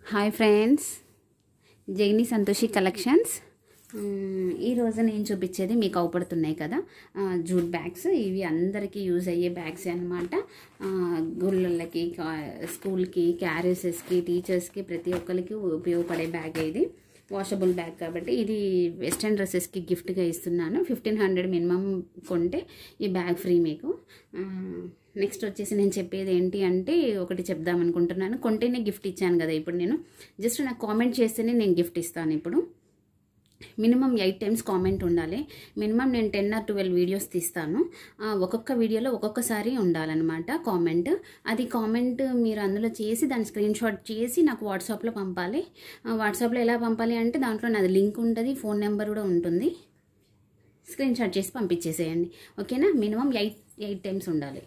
hi friends Jaini Santoshi collections hmm, ఈరోజు నేను చూపించేది మీకు అవపడుతున్నాయి కదా ఆ, జూట్ బ్యాగ్స్ ఇవి అందరికీ యూజ్ అయ్యే బ్యాగ్స్ అనమాట గుళ్ళకి కా- స్కూల్కి క్యారేజెస్కి టీచర్స్కి ప్రతి ఒక్కరికి ఉపయోగపడే బ్యాగ్ ఇది వాషబుల్ బ్యాగ్ కాబట్టి ఇది వెస్ట్రన్ డ్రెస్సెస్కి గిఫ్ట్గా ఇస్తున్నాను ఫిఫ్టీన్ హండ్రెడ్ మినిమం కొంటే ఈ బ్యాగ్ ఫ్రీ మీకు నెక్స్ట్ వచ్చేసి నేను చెప్పేది ఏంటి అంటే ఒకటి చెప్దాం అనుకుంటున్నాను కొంటేనే గిఫ్ట్ ఇచ్చాను కదా ఇప్పుడు నేను జస్ట్ నాకు కామెంట్ చేస్తేనే నేను గిఫ్ట్ ఇస్తాను ఇప్పుడు మినిమం ఎయిట్ టైమ్స్ కామెంట్ ఉండాలి మినిమం నేను టెన్ ఆర్ ట్వెల్వ్ వీడియోస్ తీస్తాను ఆ, ఒక్కొక్క వీడియోలో ఒక్కొక్కసారి ఉండాలన్నమాట కామెంట్ అది కామెంట్ మీరు అందులో చేసి దాన్ని స్క్రీన్ షాట్ చేసి నాకు వాట్సాప్లో పంపాలి ఆ, వాట్సాప్లో ఎలా పంపాలి అంటే దాంట్లో నాది లింక్ ఉంటుంది ఫోన్ నెంబర్ కూడా ఉంటుంది స్క్రీన్ షాట్ చేసి పంపించేసేయండి ఓకేనా మినిమం ఎయిట్ ఎయిట్ టైమ్స్ ఉండాలి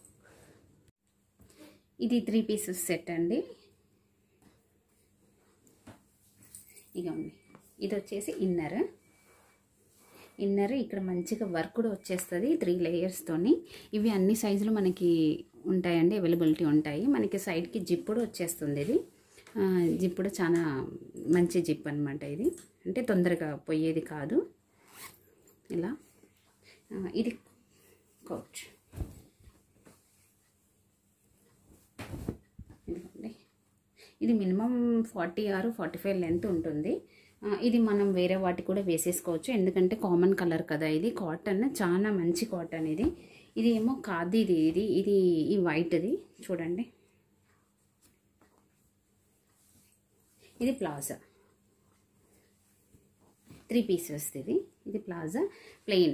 ఇది త్రీ పీసెస్ సెట్ అండి ఇగోండి ఇది వచ్చేసి ఇన్నర్ ఇన్నర్ ఇక్కడ మంచిగా వర్క్ కూడా వచ్చేస్తుంది త్రీ లేయర్స్తోని ఇవి అన్ని సైజులు మనకి ఉంటాయండి అవైలబిలిటీ ఉంటాయి మనకి సైడ్కి జిప్ కూడా వచ్చేస్తుంది ఇది ఆ, జిప్ కూడా చాలా మంచి జిప్ అనమాట ఇది అంటే తొందరగా పోయేది కాదు ఇలా ఆ, ఇది కోచ్ ఇదిగోండి ఇది మినిమం ఫార్టీ ఆరు ఫార్టీ ఫైవ్ లెంత్ ఉంటుంది ఆ, ఇది మనం వేరే వాటి కూడా వేసేసుకోవచ్చు ఎందుకంటే కామన్ కలర్ కదా ఇది కాటన్ చాలా మంచి కాటన్ ఇది ఇది ఏమో కాదు ఇది ఇది ఇది ఈ వైట్ది చూడండి ఇది ప్లాజా త్రీ పీసెస్ ఇది ఇది ప్లాజా ప్లెయిన్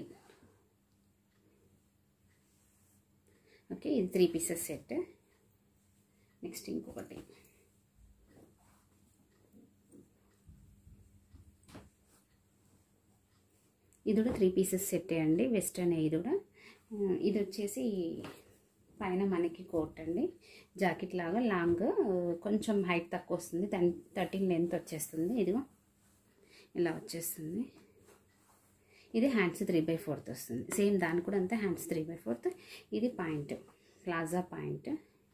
ఓకే ఇది త్రీ పీసెస్ సెట్ నెక్స్ట్ ఇంకొకటి ఇది కూడా త్రీ పీసెస్ సెట్టే అండి వెస్టర్న్ ఇది కూడా ఆ, ఇది వచ్చేసి పైన మనకి కోట్ అండి జాకెట్ లాగా లాంగ్ ఆ, కొంచెం హైట్ తక్కువ వస్తుంది దాని థర్టీన్ లెంత్ వచ్చేస్తుంది ఇదిగో ఇలా వచ్చేస్తుంది ఇది హ్యాండ్స్ త్రీ బై ఫోర్త్ వస్తుంది సేమ్ దాని కూడా అంతే హ్యాండ్స్ త్రీ బై ఫోర్త్ ఇది pant palazzo pant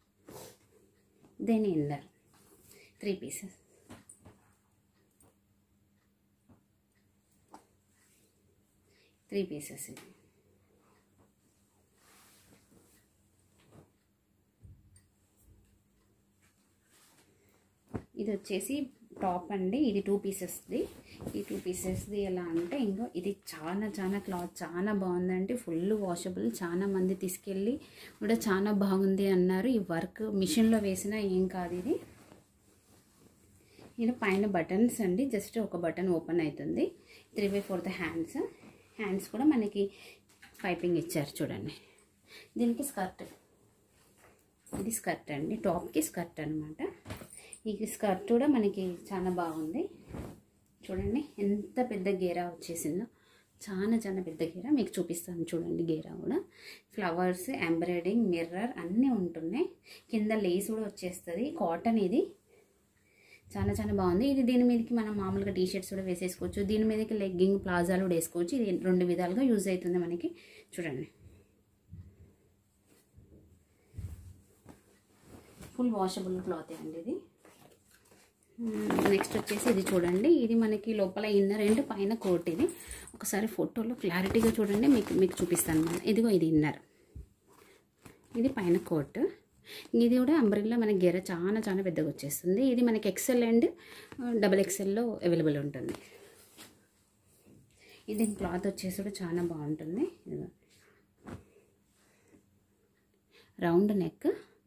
then inner three pieces three pieces ఇది ఇది వచ్చేసి టాప్ అండి ఇది టూ పీసెస్ది ఈ టూ పీసెస్ది ఎలా అంటే ఇంకో ఇది చాలా చాలా క్లాత్ చాలా బాగుందండి ఫుల్ వాషబుల్ చాలా మంది తీసుకెళ్ళి కూడా చాలా బాగుంది అన్నారు ఈ వర్క్ మిషన్లో వేసినా ఏం కాదు ఇది ఇది పైన బటన్స్ అండి జస్ట్ ఒక బటన్ ఓపెన్ అవుతుంది three by fourth hands hands కూడా మనకి పైపింగ్ ఇచ్చారు చూడండి దీనికి స్కర్ట్ ఇది స్కర్ట్ అండి టాప్కి స్కర్ట్ అనమాట ఈ స్కర్ట్ కూడా మనకి చాలా బాగుంది చూడండి ఎంత పెద్ద గేరా వచ్చేసిందో చాలా చాలా పెద్ద గేరా మీకు చూపిస్తాను చూడండి గేరా కూడా ఫ్లవర్స్ ఎంబ్రాయిడింగ్ మిర్రర్ అన్నీ ఉంటున్నాయి కింద లేస్ కూడా వచ్చేస్తుంది కాటన్ ఇది చాలా చాలా బాగుంది ఇది దీని మీదకి మనం మామూలుగా టీ షర్ట్స్ కూడా వేసేసుకోవచ్చు దీని మీదకి లెగ్గింగ్ ప్లాజాలు కూడా వేసుకోవచ్చు ఇది రెండు విధాలుగా యూజ్ అవుతుంది మనకి చూడండి ఫుల్ వాషబుల్ క్లాత్ అండి ఇది నెక్స్ట్ వచ్చేసి ఇది చూడండి ఇది మనకి లోపల ఇన్నర్ అండ్ పైన కోట్ ఇది ఒకసారి ఫోటోలో క్లారిటీగా చూడండి మీకు మీకు చూపిస్తాను మనం ఇదిగో ఇది ఇన్నర్ ఇది పైన కోట్ ఇది కూడా అంబ్రిల్లా మనకి గెర చాలా చాలా పెద్దగా వచ్చేస్తుంది ఇది మనకి ఎక్సెల్ అండ్ డబల్ ఎక్సెల్లో అవైలబుల్ ఉంటుంది ఇది క్లాత్ వచ్చేసి కూడా చాలా బాగుంటుంది ఇదిగో రౌండ్ నెక్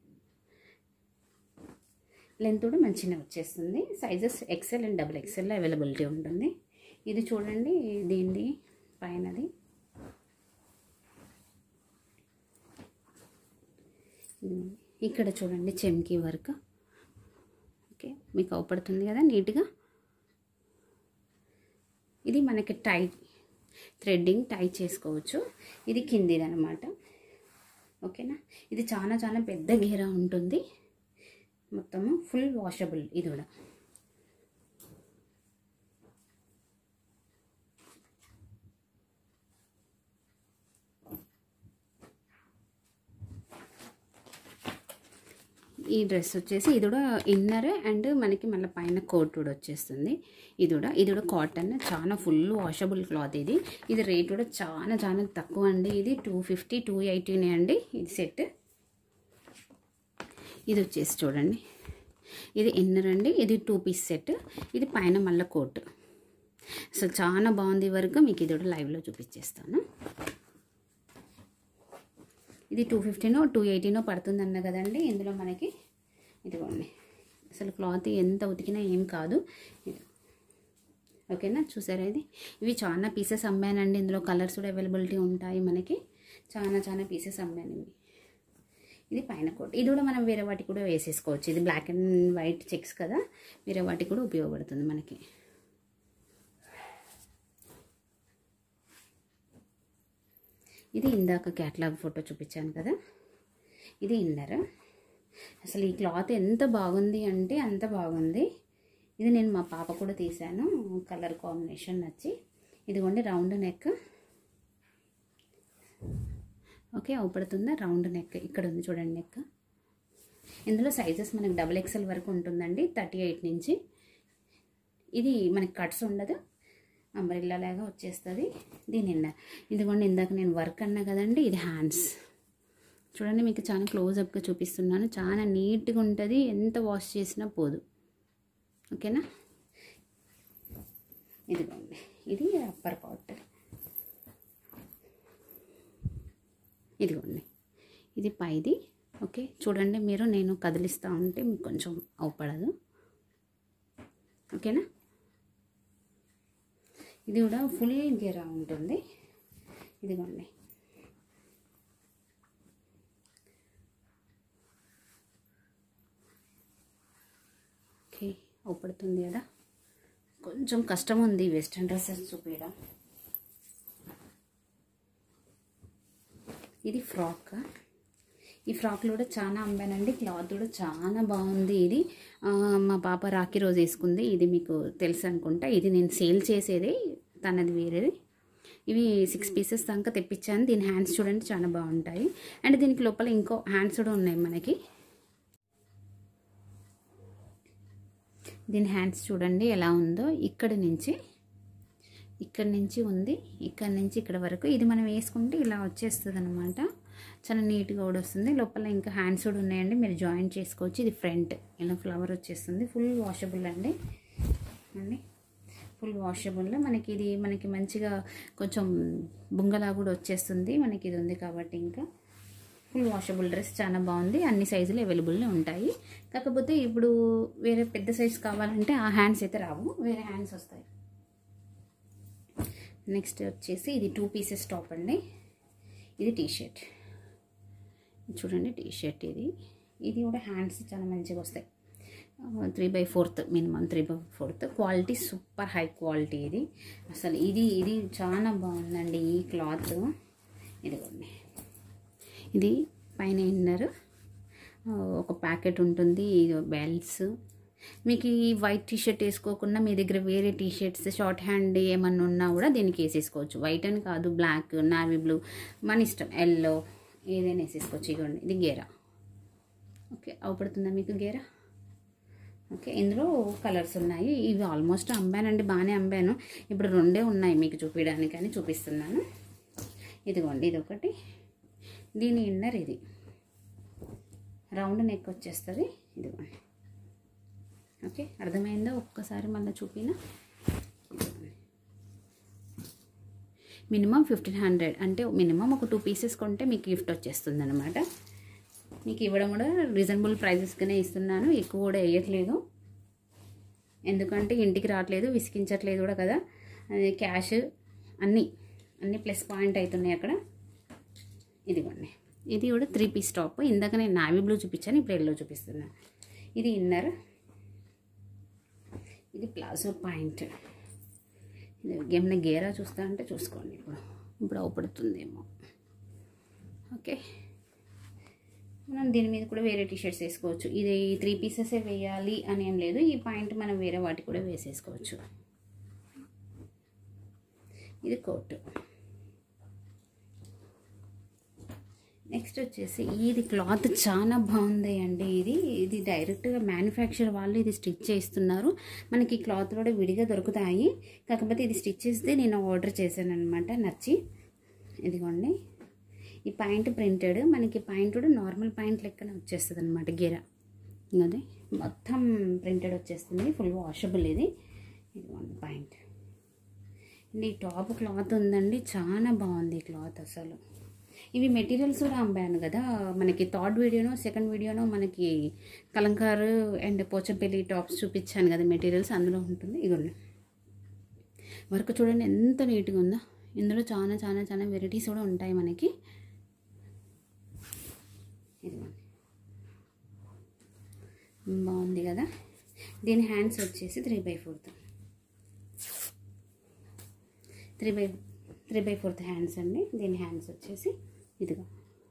లెంత్ కూడా మంచిగా వచ్చేస్తుంది సైజెస్ ఎక్సెల్ అండ్ డబుల్ ఎక్సెల్లో అవైలబిలిటీ ఉంటుంది ఇది చూడండి దీనిది పైనది ఇక్కడ చూడండి చెమ్కీ వర్క్ ఓకే మీకు అవపడుతుంది కదా నీట్గా ఇది మనకి టై థ్రెడ్డింగ్ టై చేసుకోవచ్చు ఇది కిందిది అనమాట ఓకేనా ఇది చాలా చాలా పెద్ద గేరా ఉంటుంది మొత్తము ఫుల్ వాషబుల్ ఇది కూడా ఈ డ్రెస్ వచ్చేసి ఇది కూడా ఇన్నర్ అండ్ మనకి మళ్ళీ పైన కోట్ కూడా వచ్చేస్తుంది ఇది కూడా ఇది కూడా కాటన్ చాలా ఫుల్ వాషబుల్ క్లాత్ ఇది ఇది రేట్ కూడా చాలా చాలా తక్కువ అండి ఇది టూ ఫిఫ్టీ టూ ఎయిటీనే అండి ఇది సెట్ ఇది వచ్చేసి చూడండి ఇది ఇన్నర్ అండి ఇది టూ పీస్ సెట్ ఇది పైన మళ్ళీ కోట్ అసలు చాలా బాగుంది వరకు మీకు ఇది కూడా లైవ్లో చూపించేస్తాను ఇది టూ ఫిఫ్టీనో టూ ఎయిటీనో పడుతుంది అన్న కదండి ఇందులో మనకి ఇదిగోండి అసలు క్లాత్ ఎంత ఉతికినా ఏం కాదు ఇది ఓకేనా చూసారా ఇది ఇవి చాలా పీసెస్ అమ్మానండి ఇందులో కలర్స్ కూడా అవైలబిలిటీ ఉంటాయి మనకి చాలా చాలా పీసెస్ అమ్మాను ఇవి ఇది పైన కోట్ ఇది కూడా మనం వేరే వాటికి కూడా వేసేసుకోవచ్చు ఇది బ్లాక్ అండ్ వైట్ చెక్స్ కదా వేరే వాటికి కూడా ఉపయోగపడుతుంది మనకి ఇది ఇందాక క్యాటలాగ్ ఫోటో చూపించాను కదా ఇది ఇన్నర్ అసలు ఈ క్లాత్ ఎంత బాగుంది అంటే అంత బాగుంది ఇది నేను మా పాప కూడా తీశాను కలర్ కాంబినేషన్ నచ్చి ఇదిగోండి రౌండ్ నెక్ ఓకే అవుపడుతుందా రౌండ్ నెక్ ఇక్కడ ఉంది చూడండి నెక్ ఇందులో సైజెస్ మనకి డబుల్ ఎక్స్ఎల్ వరకు ఉంటుందండి థర్టీ ఎయిట్ నుంచి ఇది మనకి కట్స్ ఉండదు అంబ్రెల్లా లాగా వచ్చేస్తుంది దీని నిన్న ఇదిగోండి ఇందాక నేను వర్క్ అన్నా కదండి ఇది హ్యాండ్స్ చూడండి మీకు చాలా క్లోజ్అప్గా చూపిస్తున్నాను చాలా నీట్గా ఉంటుంది ఎంత వాష్ చేసినా పోదు ఓకేనా ఇదిగోండి ఇది అప్పర్ పార్ట్ ఇదిగోండి ఇది పైది ఓకే చూడండి మీరు నేను కదిలిస్తూ ఉంటే మీకు కొంచెం అవపడదు ఓకేనా ఇది కూడా ఫుల్ గేరా ఉంటుంది ఇదిగోండి ఓకే అవపడుతుంది కదా కొంచెం కష్టం ఉంది వెస్ట్రన్ డ్రెస్సెస్ చూపించడం ఇది ఫ్రాక్ ఈ ఫ్రాక్లో కూడా చాలా అమ్మానండి క్లాత్ కూడా చాలా బాగుంది ఇది ఆ, మా పాప రాఖీ రోజు వేసుకుంది ఇది మీకు తెలుసు అనుకుంటా ఇది నేను సేల్ చేసేది తనది వేరేది ఇవి సిక్స్ పీసెస్ దాకా తెప్పించాను దీని హ్యాండ్స్ చూడండి చాలా బాగుంటాయి అండ్ దీనికి లోపల ఇంకో హ్యాండ్స్ కూడా ఉన్నాయి మనకి దీని హ్యాండ్స్ చూడండి ఎలా ఉందో ఇక్కడి నుంచి ఇక్కడ నుంచి ఉంది ఇక్కడ నుంచి ఇక్కడ వరకు ఇది మనం వేసుకుంటే ఇలా వచ్చేస్తుంది అనమాట చాలా నీట్గా కూడా వస్తుంది లోపల ఇంకా హ్యాండ్స్ కూడా ఉన్నాయండి మీరు జాయిన్ చేసుకోవచ్చు ఇది ఫ్రంట్ ఇలా ఫ్లవర్ వచ్చేస్తుంది ఫుల్ వాషబుల్ అండి అండి ఫుల్ వాషబుల్ మనకి ఇది మనకి మంచిగా కొంచెం బుంగలా కూడా వచ్చేస్తుంది మనకి ఇది ఉంది కాబట్టి ఇంకా ఫుల్ వాషబుల్ డ్రెస్ చాలా బాగుంది అన్ని సైజులు అవైలబుల్లో ఉంటాయి కాకపోతే ఇప్పుడు వేరే పెద్ద సైజ్ కావాలంటే ఆ హ్యాండ్స్ అయితే రావు వేరే హ్యాండ్స్ వస్తాయి నెక్స్ట్ వచ్చేసి ఇది టూ పీసెస్ టాప్ అండి ఇది టీ షర్ట్ చూడండి టీ షర్ట్ ఇది ఇది కూడా హ్యాండ్స్ చాలా మంచిగా వస్తాయి three by fourth minimum three by fourth quality super high quality ఇది అసలు ఇది ఇది చాలా బాగుందండి ఈ క్లాత్ ఇదిగోండి ఇది పైన ఇన్నర్ ఒక ప్యాకెట్ ఉంటుంది బెల్ట్స్ మీకు ఈ వైట్ టీ షర్ట్ వేసుకోకుండా మీ దగ్గర వేరే టీ షర్ట్స్ షార్ట్ హ్యాండ్ ఏమన్నా ఉన్నా కూడా దీనికి వేసేసుకోవచ్చు వైట్ అని కాదు బ్లాక్ నావీ బ్లూ మన ఇష్టం ఎల్లో ఏదైనా వేసేసుకోవచ్చు ఇదిగోండి ఇది గేరా ఓకే అవపడుతుందా మీకు గేరా ఓకే ఇందులో కలర్స్ ఉన్నాయి ఇవి ఆల్మోస్ట్ అమ్మానండి బాగానే అమ్మాను ఇప్పుడు రెండే ఉన్నాయి మీకు చూపించడానికి అని చూపిస్తున్నాను ఇదిగోండి ఇది ఒకటి దీని ఇన్నర్ ఇది రౌండ్ నెక్ వచ్చేస్తుంది ఇదిగోండి ఓకే అర్థమైందా ఒక్కసారి మళ్ళీ చూపిన మినిమం ఫిఫ్టీన్ హండ్రెడ్ అంటే మినిమం ఒక టూ పీసెస్ కొంటే మీకు గిఫ్ట్ వచ్చేస్తుంది అనమాట మీకు ఇవ్వడం కూడా రీజనబుల్ ప్రైజెస్గానే ఇస్తున్నాను ఎక్కువ కూడా వేయట్లేదు ఎందుకంటే ఇంటికి రావట్లేదు విసికించట్లేదు కూడా కదా అది క్యాష్ అన్నీ అన్నీ ప్లస్ పాయింట్ అవుతున్నాయి అక్కడ ఇదిగోండి ఇది కూడా త్రీ పీస్ టాప్ ఇందాక నేను నావీ బ్లూ చూపించాను ఇప్పుడు ఎల్లో చూపిస్తున్నాను ఇది ఇన్నర్ ఇది ప్లాజో పాయింట్ ఇది ఏమైనా గేరా చూస్తా అంటే చూసుకోండి ఇప్పుడు ఇప్పుడు అవపడుతుందేమో ఓకే మనం దీని మీద కూడా వేరే టీషర్ట్స్ వేసుకోవచ్చు ఇది త్రీ పీసెసే వేయాలి అని ఏం లేదు ఈ పాయింట్ మనం వేరే వాటి కూడా వేసేసుకోవచ్చు ఇది కోట్ నెక్స్ట్ వచ్చేసి ఇది క్లాత్ చాలా బాగుంది అండి ఇది ఇది డైరెక్ట్గా మ్యానుఫ్యాక్చర్ వాళ్ళు ఇది స్టిచ్ చేస్తున్నారు మనకి క్లాత్ కూడా విడిగా దొరుకుతాయి కాకపోతే ఇది స్టిచ్ చేస్తే నేను ఆర్డర్ చేశాను అనమాట నచ్చి ఇదిగోండి ఈ పాయింట్ ప్రింటెడ్ మనకి పాయింట్ కూడా నార్మల్ పాయింట్ లెక్కన వచ్చేస్తుంది అనమాట గీర అది మొత్తం ప్రింటెడ్ వచ్చేస్తుంది ఫుల్ వాషబుల్ ఇది ఇదిగోండి పాయింట్ ఈ టాప్ క్లాత్ ఉందండి చాలా బాగుంది ఈ క్లాత్ అసలు ఇవి మెటీరియల్స్ కూడా అమ్మాను కదా మనకి థర్డ్ వీడియోనో సెకండ్ వీడియోనో మనకి కలంకారు అండ్ పోచంపల్లి టాప్స్ చూపించాను కదా మెటీరియల్స్ అందులో ఉంటుంది ఇదిగోండి వర్క్ చూడండి ఎంత నీట్గా ఉందో ఇందులో చాలా చాలా చాలా వెరైటీస్ కూడా ఉంటాయి మనకి ఇదిగోండి బాగుంది కదా దీని హ్యాండ్స్ వచ్చేసి three by fourth three by three by fourth hands అండి దీని హ్యాండ్స్ వచ్చేసి ఇదిగో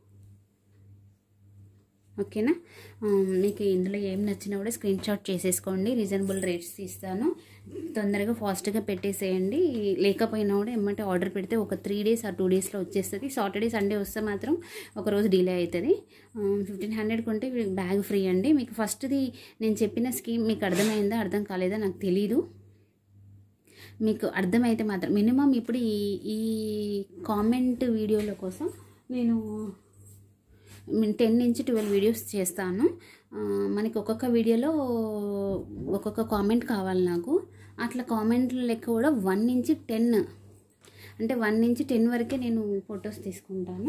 ఓకేనా ఆ, మీకు ఇందులో ఏం నచ్చినా కూడా స్క్రీన్ షాట్ చేసేసుకోండి రీజనబుల్ రేట్స్ ఇస్తాను తొందరగా ఫాస్ట్గా పెట్టేసేయండి లేకపోయినా కూడా ఏమంటే ఆర్డర్ పెడితే ఒక త్రీ డేస్ ఆ టూ డేస్లో వచ్చేస్తుంది సాటర్డే సండే వస్తే మాత్రం ఒక రోజు డిలే అవుతుంది ఫిఫ్టీన్ హండ్రెడ్ కొంటే బ్యాగ్ ఫ్రీ అండి మీకు ఫస్ట్ది నేను చెప్పిన స్కీమ్ మీకు అర్థమైందా అర్థం కాలేదా నాకు తెలీదు మీకు అర్థమైతే మాత్రం మినిమం ఇప్పుడు ఈ ఈ కామెంట్ వీడియోల కోసం నేను టెన్ నుంచి ట్వెల్వ్ వీడియోస్ చేస్తాను ఆ, మనకి ఒక్కొక్క వీడియోలో ఒక్కొక్క కామెంట్ కావాలి నాకు అట్లా కామెంట్ల లెక్క కూడా వన్ నుంచి టెన్ అంటే వన్ నుంచి టెన్ వరకే నేను ఫొటోస్ తీసుకుంటాను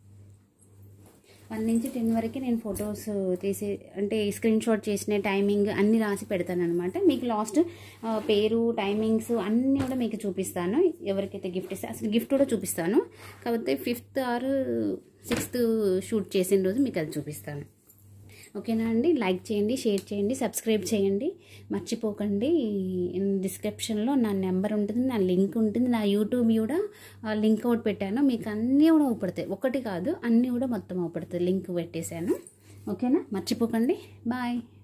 వన్ నుంచి టెన్ వరకే నేను ఫొటోస్ తీసి అంటే స్క్రీన్ షాట్ చేసిన టైమింగ్ అన్నీ రాసి పెడతాను అనమాట మీకు లాస్ట్ పేరు టైమింగ్స్ అన్నీ కూడా మీకు చూపిస్తాను ఎవరికైతే గిఫ్ట్ ఇస్తే అసలు గిఫ్ట్ కూడా చూపిస్తాను కాకపోతే ఫిఫ్త్ ఆర్ సిక్స్త్ షూట్ చేసిన రోజు మీకు అది చూపిస్తాను ఓకేనా అండి లైక్ చేయండి షేర్ చేయండి సబ్స్క్రైబ్ చేయండి మర్చిపోకండి డిస్క్రిప్షన్లో నా నెంబర్ ఉంటుంది నా లింక్ ఉంటుంది నా యూట్యూబ్ కూడా లింక్ ఒకటి పెట్టాను మీకు అన్నీ కూడా అవుపడతాయి ఒకటి కాదు అన్నీ కూడా మొత్తం అవుపడతాయి లింక్ పెట్టేశాను ఓకేనా మర్చిపోకండి బాయ్